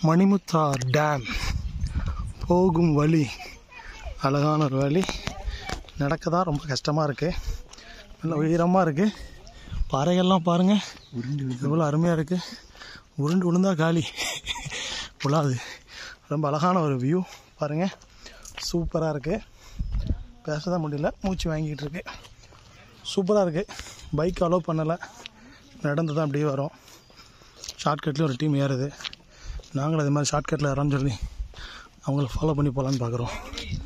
Manimuthar dam போகும் வழி அழகான ஒரு வழி நடக்க தான் ரொம்ப கஷ்டமாக இருக்குது நல்ல உயரமாக இருக்குது பாறைகள்லாம் பாருங்கள் எவ்வளோ அருமையாக இருக்குது உருண்டு விழுந்தா காலி விழாது ரொம்ப அழகான ஒரு வியூ பாருங்கள் சூப்பராக இருக்குது பேச தான் முடியல மூச்சு வாங்கிட்டு இருக்கு சூப்பராக இருக்குது பைக் அலோவ் பண்ணலை நடந்து தான் அப்படியே வரோம் ஷார்ட்கட்லேயும் ஒரு டீம் ஏறுது நாங்களும் அதே மாதிரி ஷார்ட்கட்டில் இறன்னு சொல்லி அவங்கள ஃபாலோ பண்ணி போகலான்னு பார்க்குறோம்